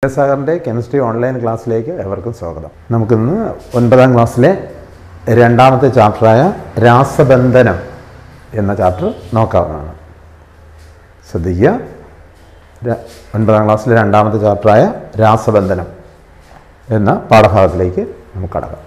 വിദ്യാസാഗറിൻ്റെ chemistry online ക്ലാസ്സിലേക്ക് എവർക്കും സ്വാഗതം നമുക്കിന്ന് ഒൻപതാം ക്ലാസ്സിലെ രണ്ടാമത്തെ ചാപ്റ്ററായ രാസബന്ധനം എന്ന ചാപ്റ്റർ നോക്കാവുന്നതാണ് ശ്രദ്ധിക്കുക ര- ഒൻപതാം ക്ലാസ്സിലെ രണ്ടാമത്തെ ചാപ്റ്ററായ രാസബന്ധനം എന്ന പാഠഭാഗത്തിലേക്ക് നമുക്ക് കടക്കാം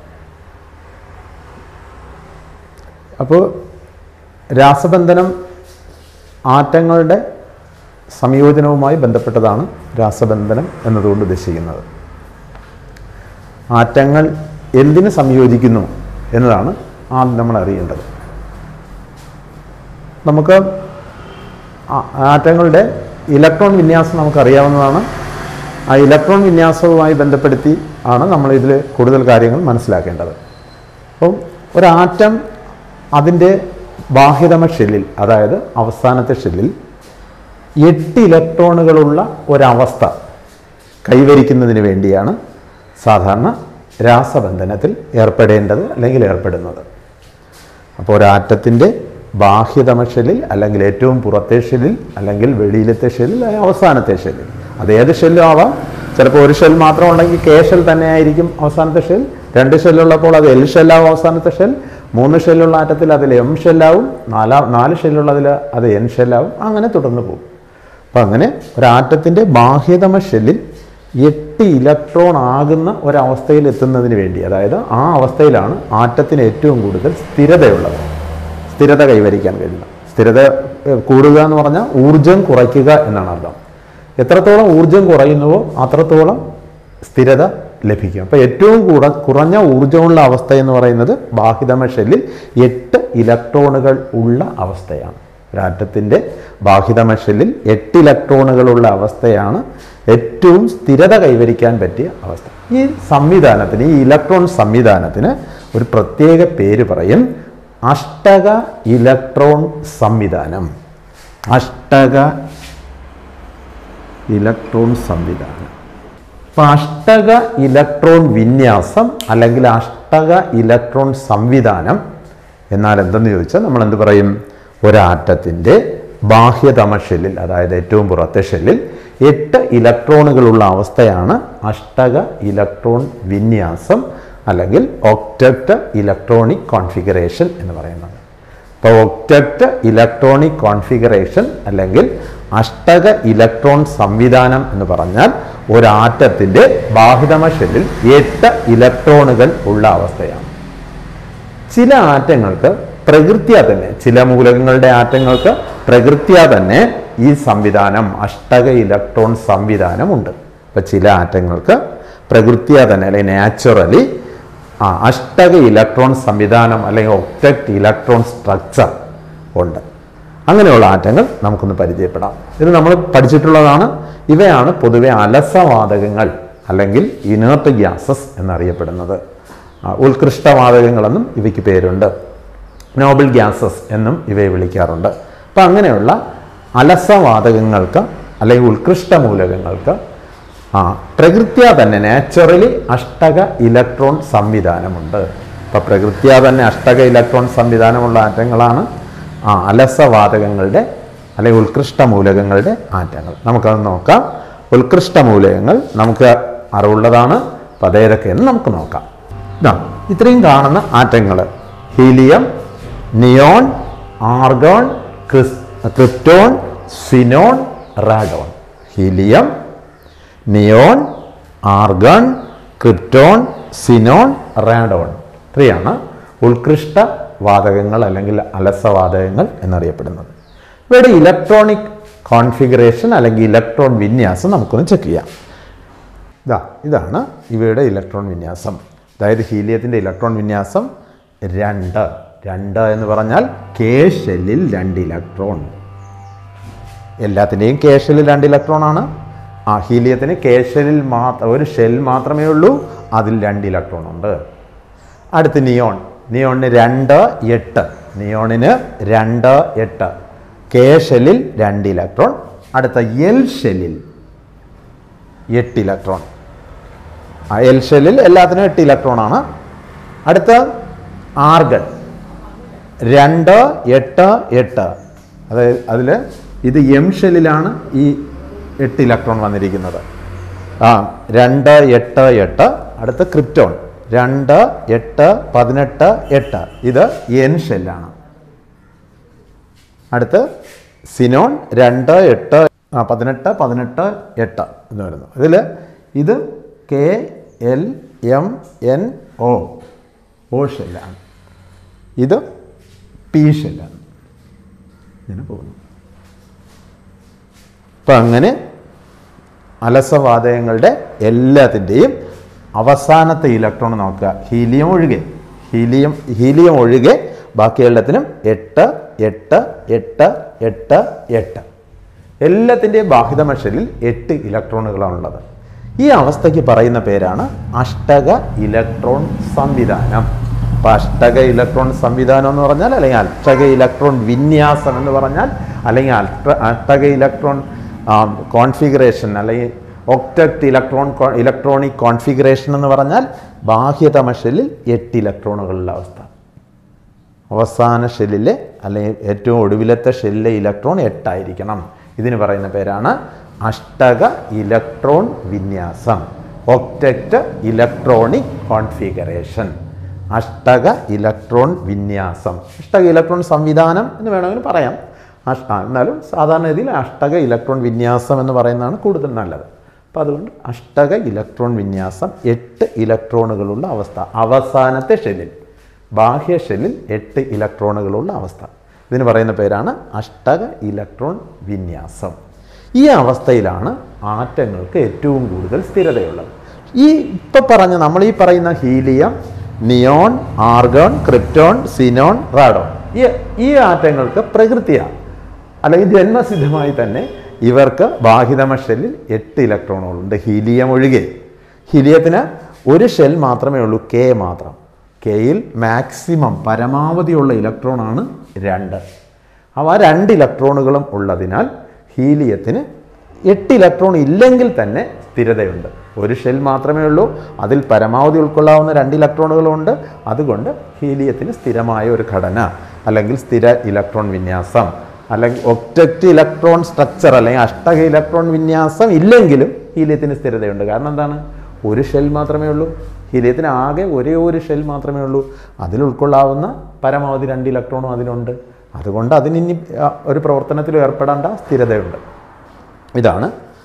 അപ്പോൾ രാസബന്ധനം ആറ്റങ്ങളുടെ സംയോജനവുമായി ബന്ധപ്പെട്ടതാണ് രാസബന്ധനം എന്നതുകൊണ്ട് ഉദ്ദേശിക്കുന്നത് ആറ്റങ്ങൾ എന്തിന് സംയോജിക്കുന്നു എന്നതാണ് ആദ്യം നമ്മൾ അറിയേണ്ടത് നമുക്ക് ആ- ആറ്റങ്ങളുടെ ഇലക്ട്രോൺ വിന്യാസം നമുക്കറിയാവുന്നതാണ് ആ ഇലക്ട്രോൺ വിന്യാസവുമായി ബന്ധപ്പെടുത്തി ആണ് നമ്മൾ ഇതിൽ കൂടുതൽ കാര്യങ്ങൾ മനസ്സിലാക്കേണ്ടത് അപ്പം ഒരാറ്റം അതിൻ്റെ ബാഹ്യതമ ഷെല്ലിൽ അതായത് അവസാനത്തെ ഷെല്ലിൽ എട്ട് ഇലക്ട്രോണുകളുള്ള ഒരവസ്ഥ കൈവരിക്കുന്നതിന് വേണ്ടിയാണ് സാധാരണ രാസബന്ധനത്തിൽ ഏർപ്പെടേണ്ടത് അല്ലെങ്കിൽ ഏർപ്പെടുന്നത് അപ്പോൾ ഒരാറ്റത്തിൻ്റെ ബാഹ്യതമ ഷെല്ലിൽ അല്ലെങ്കിൽ ഏറ്റവും പുറത്തെ ഷെല്ലിൽ അല്ലെങ്കിൽ വെളിയിലത്തെ ഷെല്ലിൽ അല്ലെങ്കിൽ അവസാനത്തെ ഷെല്ലിൽ അത് ഏത് ഷെല്ലും ആവാം ചിലപ്പോൾ ഒരു ഷെൽ മാത്രം ഉണ്ടെങ്കിൽ കെ ഷെൽ തന്നെ ആയിരിക്കും അവസാനത്തെ ഷെൽ രണ്ട് ഷെല്ലുള്ളപ്പോൾ അത് എൽ ഷെല്ലാവും അവസാനത്തെ ഷെൽ മൂന്ന് ഷെല്ലുള്ള ആറ്റത്തിൽ അതിൽ എം ഷെല്ലാവും നാലാം നാല് ഷെല്ലുള്ളതിൽ അത് എൻ ഷെല്ലാവും അങ്ങനെ തുടർന്ന് പോകും അപ്പം അങ്ങനെ ഒരാറ്റത്തിൻ്റെ ബാഹ്യതമ ഷെല്ലിൽ എട്ട് ഇലക്ട്രോൺ ആകുന്ന ഒരവസ്ഥയിൽ എത്തുന്നതിന് വേണ്ടി അതായത് ആ അവസ്ഥയിലാണ് ആറ്റത്തിന് ഏറ്റവും കൂടുതൽ സ്ഥിരതയുള്ളത് സ്ഥിരത കൈവരിക്കാൻ കഴിയുന്നത് സ്ഥിരത ഏഹ്, കൂടുക എന്ന് പറഞ്ഞാൽ ഊർജം കുറയ്ക്കുക എന്നാണ് അർത്ഥം എത്രത്തോളം ഊർജം കുറയുന്നുവോ അത്രത്തോളം സ്ഥിരത ലഭിക്കും അപ്പോൾ ഏറ്റവും കൂട കുറഞ്ഞ ഊർജമുള്ള അവസ്ഥ എന്ന് പറയുന്നത് ബാഹിതമ ഷെല്ലിൽ എട്ട് ഇലക്ട്രോണുകൾ ഉള്ള അവസ്ഥയാണ് ഒരാറ്റത്തിൻ്റെ ബാഹിതമ ഷെല്ലിൽ എട്ട് ഇലക്ട്രോണുകളുള്ള അവസ്ഥയാണ് ഏറ്റവും സ്ഥിരത കൈവരിക്കാൻ പറ്റിയ അവസ്ഥ ഈ സംവിധാനത്തിന് ഈ ഇലക്ട്രോൺ സംവിധാനത്തിന് ഒരു പ്രത്യേക പേര് പറയും അഷ്ടക ഇലക്ട്രോൺ സംവിധാനം അഷ്ടക ഇലക്ട്രോൺ സംവിധാനം അപ്പോൾ അഷ്ടക ഇലക്ട്രോൺ വിന്യാസം അല്ലെങ്കിൽ അഷ്ടക ഇലക്ട്രോൺ സംവിധാനം എന്നാൽ എന്തെന്ന് ചോദിച്ചാൽ നമ്മൾ എന്ത് പറയും ഒരാറ്റത്തിൻ്റെ ബാഹ്യതമ ഷെല്ലിൽ അതായത് ഏറ്റവും പുറത്തെ ഷെല്ലിൽ എട്ട് ഇലക്ട്രോണുകളുള്ള അവസ്ഥയാണ് അഷ്ടക ഇലക്ട്രോൺ വിന്യാസം അല്ലെങ്കിൽ ഒക്ടറ്റ് ഇലക്ട്രോണിക് കോൺഫിഗറേഷൻ എന്ന് പറയുന്നത് ഇപ്പോൾ ഒക്ടറ്റ് ഇലക്ട്രോണിക് കോൺഫിഗറേഷൻ അല്ലെങ്കിൽ അഷ്ടക ഇലക്ട്രോൺ സംവിധാനം എന്ന് പറഞ്ഞാൽ ഒരാറ്റത്തിൻ്റെ ബാഹിതമ ഷെല്ലിൽ എട്ട് ഇലക്ട്രോണുകൾ ഉള്ള അവസ്ഥയാണ് ചില ആറ്റങ്ങൾക്ക് പ്രകൃത്യാ തന്നെ ചില മൂലകങ്ങളുടെ ആറ്റങ്ങൾക്ക് പ്രകൃത്യാ തന്നെ ഈ സംവിധാനം അഷ്ടക ഇലക്ട്രോൺ സംവിധാനമുണ്ട് അപ്പം ചില ആറ്റങ്ങൾക്ക് പ്രകൃത്യാ തന്നെ അല്ലെങ്കിൽ നാച്ചുറലി ആ അഷ്ടക ഇലക്ട്രോൺ സംവിധാനം അല്ലെങ്കിൽ ഒക്ടക്ട് ഇലക്ട്രോൺ സ്ട്രക്ചർ ഉണ്ട് അങ്ങനെയുള്ള ആറ്റങ്ങൾ നമുക്കൊന്ന് പരിചയപ്പെടാം ഇത് നമ്മൾ പഠിച്ചിട്ടുള്ളതാണ് ഇവയാണ് പൊതുവെ അലസവാതകങ്ങൾ അല്ലെങ്കിൽ ഇനേർട്ട് ഗ്യാസസ് എന്നറിയപ്പെടുന്നത് ആ, ഉത്കൃഷ്ടവാതകങ്ങളെന്നും ഇവയ്ക്ക് പേരുണ്ട് നോബിൾ ഗ്യാസസ് എന്നും ഇവയെ വിളിക്കാറുണ്ട് അപ്പം അങ്ങനെയുള്ള അലസവാതകങ്ങൾക്ക് അല്ലെങ്കിൽ ഉത്കൃഷ്ട മൂലകങ്ങൾക്ക് ആ പ്രകൃത്യാ തന്നെ നാച്ചുറലി അഷ്ടക ഇലക്ട്രോൺ സംവിധാനമുണ്ട് ഇപ്പം പ്രകൃത്യാ തന്നെ അഷ്ടക ഇലക്ട്രോൺ സംവിധാനമുള്ള ആറ്റങ്ങളാണ് ആ അലസവാതകങ്ങളുടെ അല്ലെങ്കിൽ ഉത്കൃഷ്ട മൂലകങ്ങളുടെ ആറ്റങ്ങൾ നമുക്കത് നോക്കാം ഉത്കൃഷ്ട മൂലകങ്ങൾ നമുക്ക് അറിവുള്ളതാണ് അപ്പം അതേതൊക്കെയെന്ന് നമുക്ക് നോക്കാം ഇതാ ഇത്രയും കാണുന്ന ആറ്റങ്ങൾ ഹീലിയം നിയോൺ ആർഗോൺ ക്രിസ് krypton xenon radon helium neon argon krypton xenon radon ഇത്രയാണ് ഉത്കൃഷ്ട വാതകങ്ങൾ അല്ലെങ്കിൽ അലസവാതകങ്ങൾ എന്നറിയപ്പെടുന്നത് ഇവയുടെ ഇലക്ട്രോണിക് കോൺഫിഗറേഷൻ അല്ലെങ്കിൽ ഇലക്ട്രോൺ വിന്യാസം നമുക്കൊന്ന് ചെക്ക് ചെയ്യാം ഇതാ ഇതാണ് ഇവയുടെ ഇലക്ട്രോൺ വിന്യാസം അതായത് ഹീലിയത്തിൻ്റെ ഇലക്ട്രോൺ വിന്യാസം രണ്ട് രണ്ട് എന്ന് പറഞ്ഞാൽ കെ ഷെല്ലിൽ രണ്ട് ഇലക്ട്രോൺ എല്ലാത്തിൻ്റെയും കെ ഷെല്ലിൽ രണ്ട് ഇലക്ട്രോൺ ആണ് ആ ഹീലിയത്തിന് കെ ഷെല്ലിൽ മാത്രം ഒരു ഷെൽ മാത്രമേ ഉള്ളൂ അതിൽ രണ്ട് ഇലക്ട്രോൺ ഉണ്ട് അടുത്ത് നിയോൺ നിയോണിന് രണ്ട് എട്ട് നിയോണിന് രണ്ട് എട്ട് കെ ഷെല്ലിൽ രണ്ട് ഇലക്ട്രോൺ അടുത്ത എൽ ഷെല്ലിൽ എട്ട് ഇലക്ട്രോൺ ആ എൽ ഷെല്ലിൽ എല്ലാത്തിനും എട്ട് ഇലക്ട്രോൺ ആണ് അടുത്ത ആർഗൺ രണ്ട് എട്ട് എട്ട് അതായത് അതിൽ ഇത് എം ഷെല്ലിലാണ് ഈ എട്ട് ഇലക്ട്രോൺ വന്നിരിക്കുന്നത് ആ രണ്ട് എട്ട് എട്ട് അടുത്ത ക്രിപ്റ്റോൺ രണ്ട് എട്ട് പതിനെട്ട് എട്ട് ഇത് എൻ ഷെല്ലാണ് അടുത്ത് സിനോൺ രണ്ട് എട്ട് ആ പതിനെട്ട് പതിനെട്ട് എട്ട് എന്ന് വരുന്നു ഇതിൽ ഇത് K L M N O O ഷെല്ലാണ് ഇത് പി ഷെല്ലാണ് ഇങ്ങനെ പോകുന്നു അപ്പം അങ്ങനെ അലസവാതകങ്ങളുടെ എല്ലാത്തിൻ്റെയും അവസാനത്തെ ഇലക്ട്രോൺ നോക്കുക ഹീലിയം ഒഴികെ ഹീലിയം ഹീലിയം ഒഴികെ ബാക്കി എല്ലാത്തിനും എട്ട് എട്ട് എട്ട് എട്ട് എട്ട് എല്ലാത്തിൻ്റെയും ബാഹിതമ ഷെല്ലിൽ എട്ട് ഇലക്ട്രോണുകളാണുള്ളത് ഈ അവസ്ഥയ്ക്ക് പറയുന്ന പേരാണ് അഷ്ടക ഇലക്ട്രോൺ സംവിധാനം അപ്പോൾ അഷ്ടക ഇലക്ട്രോൺ സംവിധാനം എന്ന് പറഞ്ഞാൽ അല്ലെങ്കിൽ അഷ്ടക ഇലക്ട്രോൺ വിന്യാസം എന്ന് പറഞ്ഞാൽ അല്ലെങ്കിൽ അഷ്ട അഷ്ടക ഇലക്ട്രോൺ കോൺഫിഗറേഷൻ അല്ലെങ്കിൽ ഒക്ടക്ട് ഇലക്ട്രോൺ ഇലക്ട്രോണിക് കോൺഫിഗറേഷൻ എന്ന് പറഞ്ഞാൽ ബാഹ്യതമ ഷെല്ലിൽ എട്ട് ഇലക്ട്രോണുകളുള്ള അവസ്ഥ അവസാന ഷെല്ലിലെ അല്ലെങ്കിൽ ഏറ്റവും ഒടുവിലത്തെ ഷെല്ലിലെ ഇലക്ട്രോൺ എട്ടായിരിക്കണം ഇതിന് പറയുന്ന പേരാണ് അഷ്ടക ഇലക്ട്രോൺ വിന്യാസം ഒക്ടക്ട് ഇലക്ട്രോണിക് കോൺഫിഗറേഷൻ അഷ്ടക ഇലക്ട്രോൺ വിന്യാസം അഷ്ടക ഇലക്ട്രോൺ സംവിധാനം എന്ന് വേണമെങ്കിൽ പറയാം അഷ്ട എന്നാലും സാധാരണ രീതിയിൽ അഷ്ടക ഇലക്ട്രോൺ വിന്യാസം എന്ന് പറയുന്നതാണ് കൂടുതൽ നല്ലത് അപ്പോൾ അതുകൊണ്ട് അഷ്ടക ഇലക്ട്രോൺ വിന്യാസം എട്ട് ഇലക്ട്രോണുകളുള്ള അവസ്ഥ അവസാനത്തെ ഷെല്ലിൽ ബാഹ്യ ഷെല്ലിൽ എട്ട് ഇലക്ട്രോണുകളുള്ള അവസ്ഥ ഇതിന് പറയുന്ന പേരാണ് അഷ്ടക ഇലക്ട്രോൺ വിന്യാസം ഈ അവസ്ഥയിലാണ് ആറ്റങ്ങൾക്ക് ഏറ്റവും കൂടുതൽ സ്ഥിരതയുള്ളത് ഈ ഇപ്പം പറഞ്ഞ നമ്മൾ ഈ പറയുന്ന helium neon argon krypton xenon radon ഈ ഈ ആറ്റങ്ങൾക്ക് പ്രകൃതിയാണ് അല്ലെങ്കിൽ ജന്മസിദ്ധമായി തന്നെ ഇവർക്ക് ബാഹിതമ ഷെല്ലിൽ എട്ട് ഇലക്ട്രോണുകളുണ്ട് ഹീലിയം ഒഴികെ ഹീലിയത്തിന് ഒരു ഷെൽ മാത്രമേ ഉള്ളൂ കെ മാത്രം കെയിൽ മാക്സിമം പരമാവധിയുള്ള ഇലക്ട്രോണാണ് രണ്ട് അവ ആ രണ്ട് ഇലക്ട്രോണുകളും ഉള്ളതിനാൽ ഹീലിയത്തിന് എട്ട് ഇലക്ട്രോൺ ഇല്ലെങ്കിൽ തന്നെ സ്ഥിരതയുണ്ട് ഒരു ഷെൽ മാത്രമേ ഉള്ളൂ അതിൽ പരമാവധി ഉൾക്കൊള്ളാവുന്ന രണ്ട് ഇലക്ട്രോണുകളുണ്ട് അതുകൊണ്ട് ഹീലിയത്തിന് സ്ഥിരമായ ഒരു ഘടന അല്ലെങ്കിൽ സ്ഥിര ഇലക്ട്രോൺ വിന്യാസം അല്ലെങ്കിൽ ഒക്ടക്റ്റ് ഇലക്ട്രോൺ സ്ട്രക്ചർ അല്ലെങ്കിൽ അഷ്ടക ഇലക്ട്രോൺ വിന്യാസം ഇല്ലെങ്കിലും ഹീലിയത്തിന് സ്ഥിരതയുണ്ട് കാരണം എന്താണ് ഒരു ഷെൽ മാത്രമേ ഉള്ളൂ ഹീലിയത്തിന് ആകെ ഒരേ ഒരു ഷെൽ മാത്രമേ ഉള്ളൂ അതിൽ ഉൾക്കൊള്ളാവുന്ന പരമാവധി രണ്ട് ഇലക്ട്രോണും അതിനുണ്ട് അതുകൊണ്ട് അതിനി ആ, ഒരു പ്രവർത്തനത്തിൽ ഏർപ്പെടേണ്ട സ്ഥിരതയുണ്ട് ഇതാണ്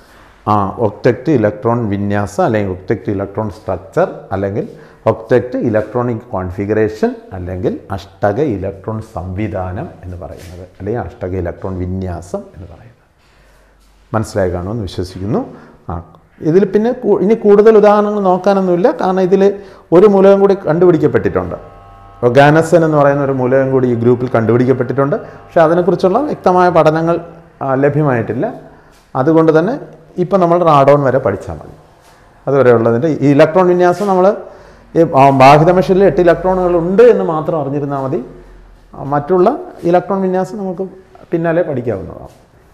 ആ ഒക്ടക്റ്റ് ഇലക്ട്രോൺ വിന്യാസം അല്ലെങ്കിൽ ഒക്ടക്റ്റ് ഇലക്ട്രോൺ സ്ട്രക്ചർ അല്ലെങ്കിൽ ഒക്ടക്റ്റ് ഇലക്ട്രോണിക് കോൺഫിഗറേഷൻ അല്ലെങ്കിൽ അഷ്ടക ഇലക്ട്രോൺ സംവിധാനം എന്ന് പറയുന്നത് അല്ലെങ്കിൽ അഷ്ടക ഇലക്ട്രോൺ വിന്യാസം എന്ന് പറയുന്നത് മനസ്സിലായി കാണുമെന്ന് വിശ്വസിക്കുന്നു ആ ഇതിൽ പിന്നെ കൂ- ഇനി കൂടുതൽ ഉദാഹരണങ്ങൾ നോക്കാനൊന്നുമില്ല കാരണം ഇതിൽ ഒരു മൂലകം കൂടി കണ്ടുപിടിക്കപ്പെട്ടിട്ടുണ്ട് ഒഗാനസൻ എന്ന് പറയുന്ന ഒരു മൂലകം കൂടി ഈ ഗ്രൂപ്പിൽ കണ്ടുപിടിക്കപ്പെട്ടിട്ടുണ്ട് പക്ഷേ അതിനെക്കുറിച്ചുള്ള വ്യക്തമായ പഠനങ്ങൾ ആ, ലഭ്യമായിട്ടില്ല അതുകൊണ്ട് തന്നെ ഇപ്പം നമ്മൾ റാഡോൺ വരെ പഠിച്ചാൽ മതി അതുവരെ ഉള്ളതിൻ്റെ ഈ ഇലക്ട്രോൺ വിന്യാസം നമ്മൾ ഈ ആ, ബാഹിത മെഷീനിൽ എട്ട് ഇലക്ട്രോണുകൾ ഉണ്ട് എന്ന് മാത്രം അറിഞ്ഞിരുന്നാൽ മതി ആ, മറ്റുള്ള ഇലക്ട്രോൺ വിന്യാസം നമുക്ക് പിന്നാലെ പഠിക്കാവുന്നതാണ്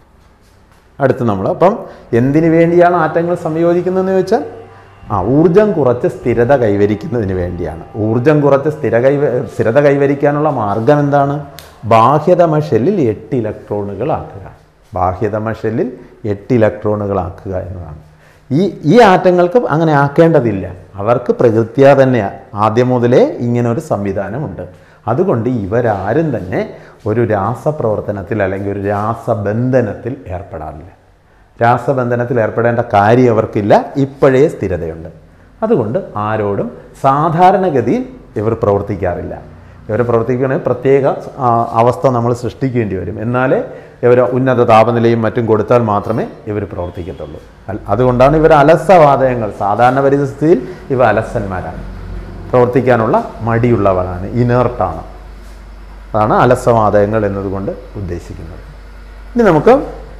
അടുത്ത് നമ്മൾ അപ്പം എന്തിനു വേണ്ടിയാണ് ആറ്റങ്ങൾ സംയോജിക്കുന്നതെന്ന് ചോദിച്ചാൽ ആ ഊർജം കുറച്ച് സ്ഥിരത കൈവരിക്കുന്നതിന് വേണ്ടിയാണ് ഊർജം കുറച്ച് സ്ഥിര കൈവ സ്ഥിരത കൈവരിക്കാനുള്ള മാർഗം എന്താണ് ബാഹ്യതമ ഷെല്ലിൽ എട്ട് ഇലക്ട്രോണുകളാക്കുക ബാഹ്യതമ ഷെല്ലിൽ എട്ട് ഇലക്ട്രോണുകളാക്കുക എന്നതാണ് ഈ ഈ ആറ്റങ്ങൾക്ക് അങ്ങനെ ആക്കേണ്ടതില്ല അവർക്ക് പ്രകൃത്യാ തന്നെ ആദ്യം മുതലേ ഇങ്ങനെ ഒരു സംവിധാനമുണ്ട് അതുകൊണ്ട് ഇവരാരും തന്നെ ഒരു രാസപ്രവർത്തനത്തിൽ അല്ലെങ്കിൽ ഒരു രാസബന്ധനത്തിൽ ഏർപ്പെടാറില്ല രാസബന്ധനത്തിൽ ഏർപ്പെടേണ്ട കാര്യം അവർക്കില്ല ഇപ്പോഴേ സ്ഥിരതയുണ്ട് അതുകൊണ്ട് ആരോടും സാധാരണഗതിയിൽ ഇവർ പ്രവർത്തിക്കാറില്ല ഇവർ പ്രവർത്തിക്കുകയാണെങ്കിൽ പ്രത്യേക ആ, അവസ്ഥ നമ്മൾ സൃഷ്ടിക്കേണ്ടി വരും എന്നാലേ ഇവർ ഉന്നത താപനിലയും മറ്റും കൊടുത്താൽ മാത്രമേ ഇവർ പ്രവർത്തിക്കത്തുള്ളൂ അൽ- അതുകൊണ്ടാണ് ഇവർ അലസവാതകങ്ങൾ സാധാരണ പരിസ്ഥിതിയിൽ ഇവ അലസന്മാരാണ് പ്രവർത്തിക്കാനുള്ള മടിയുള്ളവരാണ് ഇനേർട്ടാണ് അതാണ് അലസവാതകങ്ങൾ എന്നതുകൊണ്ട് ഉദ്ദേശിക്കുന്നത് ഇനി നമുക്ക്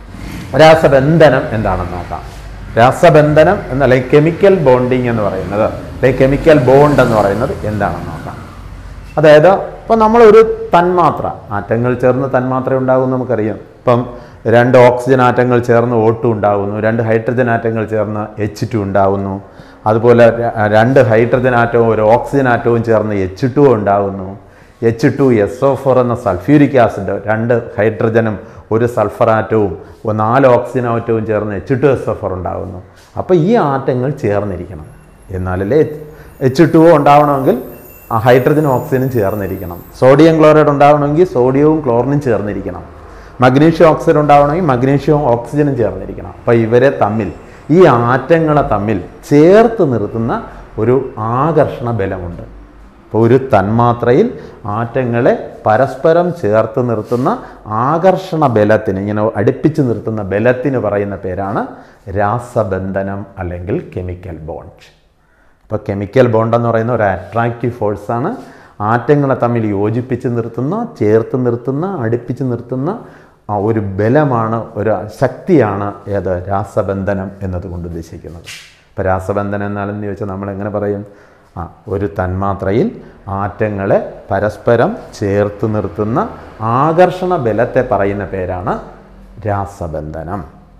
രാസബന്ധനം എന്താണെന്ന് നോക്കാം രാസബന്ധനം എന്ന അല്ലെങ്കിൽ കെമിക്കൽ ബോണ്ടിങ് എന്ന് പറയുന്നത് അല്ലെങ്കിൽ കെമിക്കൽ ബോണ്ട് എന്ന് പറയുന്നത് എന്താണെന്ന് നോക്കാം അതായത് ഇപ്പം നമ്മളൊരു തന്മാത്ര ആറ്റങ്ങൾ ചേർന്ന് തന്മാത്ര ഉണ്ടാകും നമുക്കറിയാം ഇപ്പം രണ്ട് ഓക്സിജൻ ആറ്റങ്ങൾ ചേർന്ന് ഓട്ടു ഉണ്ടാകുന്നു രണ്ട് ഹൈഡ്രജൻ ആറ്റങ്ങൾ ചേർന്ന് എച്ച് ടു ഉണ്ടാകുന്നു അതുപോലെ ര- രണ്ട് ഹൈഡ്രജൻ ആറ്റവും ഒരു ഓക്സിജൻ ആറ്റവും ചേർന്ന് എച്ച് ടു ഉണ്ടാകുന്നു H two S O four എന്ന സൾഫ്യൂരിക് ആസിഡ് രണ്ട് ഹൈഡ്രജനും ഒരു സൾഫർ ആറ്റവും ഒരു നാല് ഓക്സിജൻ ആറ്റവും ചേർന്ന് H two S O four ഉണ്ടാകുന്നു അപ്പോൾ ഈ ആറ്റങ്ങൾ ചേർന്നിരിക്കണം എന്നാലല്ലേ എച്ച് ടു ഉണ്ടാവണമെങ്കിൽ ആ ഹൈഡ്രജനും ഓക്സിജനും ചേർന്നിരിക്കണം സോഡിയം ക്ലോറൈഡ് ഉണ്ടാവണമെങ്കിൽ സോഡിയവും ക്ലോറിനും ചേർന്നിരിക്കണം മഗ്നീഷ്യം ഓക്സൈഡ് ഉണ്ടാവണമെങ്കിൽ മഗ്നീഷ്യവും ഓക്സിജനും ചേർന്നിരിക്കണം അപ്പോൾ ഇവരെ തമ്മിൽ ഈ ആറ്റങ്ങളെ തമ്മിൽ ചേർത്ത് നിർത്തുന്ന ഒരു ആകർഷണ ബലമുണ്ട് അപ്പോൾ ഒരു തന്മാത്രയിൽ ആറ്റങ്ങളെ പരസ്പരം ചേർത്ത് നിർത്തുന്ന ആകർഷണ ബലത്തിന് ഇങ്ങനെ അടുപ്പിച്ച് നിർത്തുന്ന ബലത്തിന് പറയുന്ന പേരാണ് രാസബന്ധനം അല്ലെങ്കിൽ കെമിക്കൽ ബോണ്ട് അപ്പോൾ കെമിക്കൽ ബോണ്ട് എന്ന് പറയുന്ന ഒരു അട്രാക്റ്റീവ് ഫോഴ്സാണ് ആറ്റങ്ങളെ തമ്മിൽ യോജിപ്പിച്ച് നിർത്തുന്ന ചേർത്ത് നിർത്തുന്ന അടുപ്പിച്ച് നിർത്തുന്ന ആ ഒരു ബലമാണ് ഒരു ശക്തിയാണ് ഏത് രാസബന്ധനം എന്നതുകൊണ്ട് ഉദ്ദേശിക്കുന്നത് ഇപ്പോൾ രാസബന്ധനം എന്നാലെന്ന് ചോദിച്ചാൽ നമ്മൾ എങ്ങനെ പറയും ആ ഒരു തന്മാത്രയിൽ ആറ്റങ്ങളെ പരസ്പരം ചേർത്ത് നിർത്തുന്ന ആകർഷണ ബലത്തെ പറയുന്ന പേരാണ് രാസബന്ധനം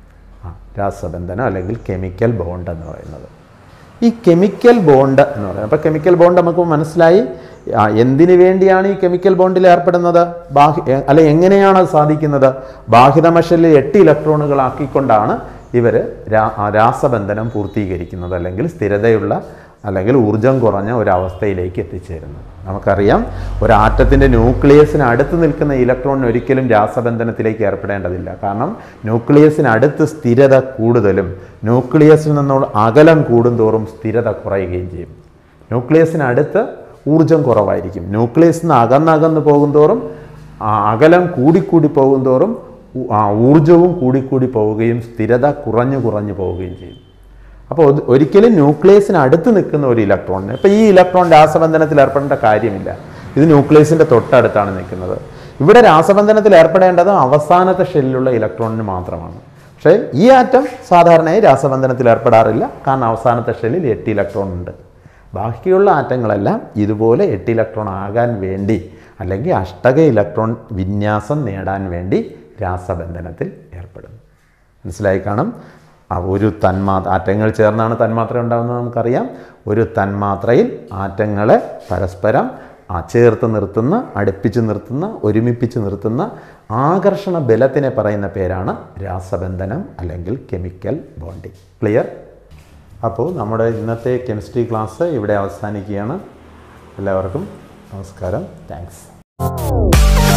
ആ രാസബന്ധനം അല്ലെങ്കിൽ കെമിക്കൽ ബോണ്ട് എന്ന് പറയുന്നത് ഈ കെമിക്കൽ ബോണ്ട് എന്ന് പറയുന്നത് അപ്പോൾ കെമിക്കൽ ബോണ്ട് നമുക്ക് മനസ്സിലായി ആ, എന്തിനു വേണ്ടിയാണ് ഈ കെമിക്കൽ ബോണ്ടിൽ ഏർപ്പെടുന്നത് ബാഹ്യ അല്ല എങ്ങനെയാണ് അത് സാധിക്കുന്നത് ബാഹ്യതമശലിൽ എട്ട് ഇലക്ട്രോണുകളാക്കിക്കൊണ്ടാണ് ഇവർ രാസബന്ധനം പൂർത്തീകരിക്കുന്നത് അല്ലെങ്കിൽ സ്ഥിരതയുള്ള അല്ലെങ്കിൽ ഊർജം കുറഞ്ഞ ഒരവസ്ഥയിലേക്ക് എത്തിച്ചേരുന്നത് നമുക്കറിയാം ഒരു ആറ്റത്തിൻ്റെ ന്യൂക്ലിയസിന് അടുത്ത് നിൽക്കുന്ന ഇലക്ട്രോണിന് ഒരിക്കലും രാസബന്ധനത്തിലേക്ക് ഏർപ്പെടേണ്ടതില്ല കാരണം ന്യൂക്ലിയസിന് അടുത്ത് സ്ഥിരത കൂടുതലും ന്യൂക്ലിയസിൽ നിന്നുള്ള അകലം കൂടുന്തോറും സ്ഥിരത കുറയുകയും ചെയ്യും ന്യൂക്ലിയസിന് അടുത്ത് ഊർജം കുറവായിരിക്കും ന്യൂക്ലിയസിൽ നിന്ന് അകന്നകന്ന് പോകുന്തോറും ആ അകലം കൂടിക്കൂടി പോകുന്തോറും ഊ- ആ ഊർജവും കൂടിക്കൂടി പോവുകയും സ്ഥിരത കുറഞ്ഞു കുറഞ്ഞു പോവുകയും ചെയ്യും അപ്പോൾ അത് ഒരിക്കലും ന്യൂക്ലിയസിന് അടുത്ത് നിൽക്കുന്ന ഒരു ഇലക്ട്രോണിന് ഇപ്പോൾ ഈ ഇലക്ട്രോൺ രാസബന്ധനത്തിൽ ഏർപ്പെടേണ്ട കാര്യമില്ല ഇത് ന്യൂക്ലിയസിൻ്റെ തൊട്ടടുത്താണ് നിൽക്കുന്നത് ഇവിടെ രാസബന്ധനത്തിൽ ഏർപ്പെടേണ്ടത് അവസാനത്തെ ഷെല്ലിലുള്ള ഇലക്ട്രോണിന് മാത്രമാണ് പക്ഷേ ഈ ആറ്റം സാധാരണയായി രാസബന്ധനത്തിൽ ഏർപ്പെടാറില്ല കാരണം അവസാനത്തെ ഷെല്ലിൽ എട്ട് ഇലക്ട്രോൺ ഉണ്ട് ബാക്കിയുള്ള ആറ്റങ്ങളെല്ലാം ഇതുപോലെ എട്ട് ഇലക്ട്രോൺ ആകാൻ വേണ്ടി അല്ലെങ്കിൽ അഷ്ടക ഇലക്ട്രോൺ വിന്യാസം നേടാൻ വേണ്ടി രാസബന്ധനത്തിൽ ഏർപ്പെടുന്നു മനസ്സിലായി കാണും ആ ഒരു തന്മാത്ര ആറ്റങ്ങൾ ചേർന്നാണ് തന്മാത്ര ഉണ്ടാകുന്നത് നമുക്കറിയാം ഒരു തന്മാത്രയിൽ ആറ്റങ്ങളെ പരസ്പരം ആ ചേർത്ത് നിർത്തുന്ന അടുപ്പിച്ച് നിർത്തുന്ന ഒരുമിപ്പിച്ച് നിർത്തുന്ന ആകർഷണ ബലത്തിനെ പറയുന്ന പേരാണ് രാസബന്ധനം അല്ലെങ്കിൽ കെമിക്കൽ ബോണ്ടിങ് ക്ലിയർ അപ്പോൾ നമ്മുടെ ഇന്നത്തെ കെമിസ്ട്രി ക്ലാസ് ഇവിടെ അവസാനിക്കുകയാണ് എല്ലാവർക്കും നമസ്കാരം താങ്ക്സ്